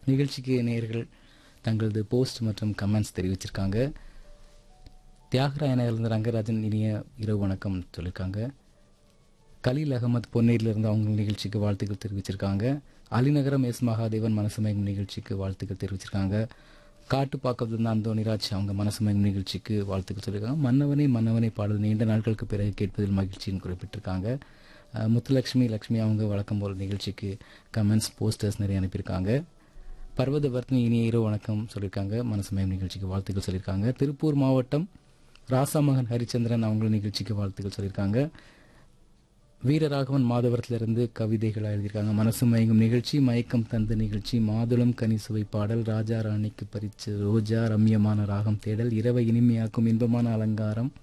நிகழ்ச்சிக்கு நேயர்கள் தங்களது போஸ்ட் மற்றும் கமெண்ட்ஸ் தெரிவிச்சிருக்காங்க தியாகராயனிலிருந்து ரங்கராஜன் இனிய இரவு வணக்கம் சொல்லியிருக்காங்க கலீல் அகமது பொன்னேரிலிருந்து அவங்க நிகழ்ச்சிக்கு வாழ்த்துக்கள் தெரிவிச்சிருக்காங்க அலிநகரம் எஸ் மகாதேவன் மனசுமயம் நிகழ்ச்சிக்கு வாழ்த்துக்கள் தெரிவிச்சிருக்காங்க காட்டுப்பாக்கத்திலிருந்து அந்தோனிராஜ் அவங்க மனசுமயம் நிகழ்ச்சிக்கு வாழ்த்துக்கள் சொல்லியிருக்காங்க மன்னவனே மன்னவனே பாடல் நீண்ட நாட்களுக்கு பிறகு கேட்பதில் மகிழ்ச்சின்னு குறிப்பிட்டிருக்காங்க அஹ், முத்துலட்சுமி லக்ஷ்மி அவங்க வழக்கம் போல் நிகழ்ச்சிக்கு கமெண்ட்ஸ் போஸ்டர்ஸ் நிறைய அனுப்பியிருக்காங்க பர்வதவர்த்தினி இனிய இரவு வணக்கம் சொல்லியிருக்காங்க மனசுமயம் நிகழ்ச்சிக்கு வாழ்த்துக்கள் சொல்லியிருக்காங்க திருப்பூர் மாவட்டம் ராசாமகன் ஹரிச்சந்திரன் அவங்க நிகழ்ச்சிக்கு வாழ்த்துக்கள் சொல்லியிருக்காங்க வீரராகவன் மாதவரத்திலிருந்து கவிதைகள் எழுதியிருக்காங்க மனசு மயங்கும் நிகழ்ச்சி மயக்கம் தந்த நிகழ்ச்சி மாதுளம் கனி சுவை பாடல் ராஜா ராணிக்கு பறிச்ச ரோஜா ரம்யமான ராகம் தேடல் இரவை இனிமையாக்கும் இன்பமான அலங்காரம்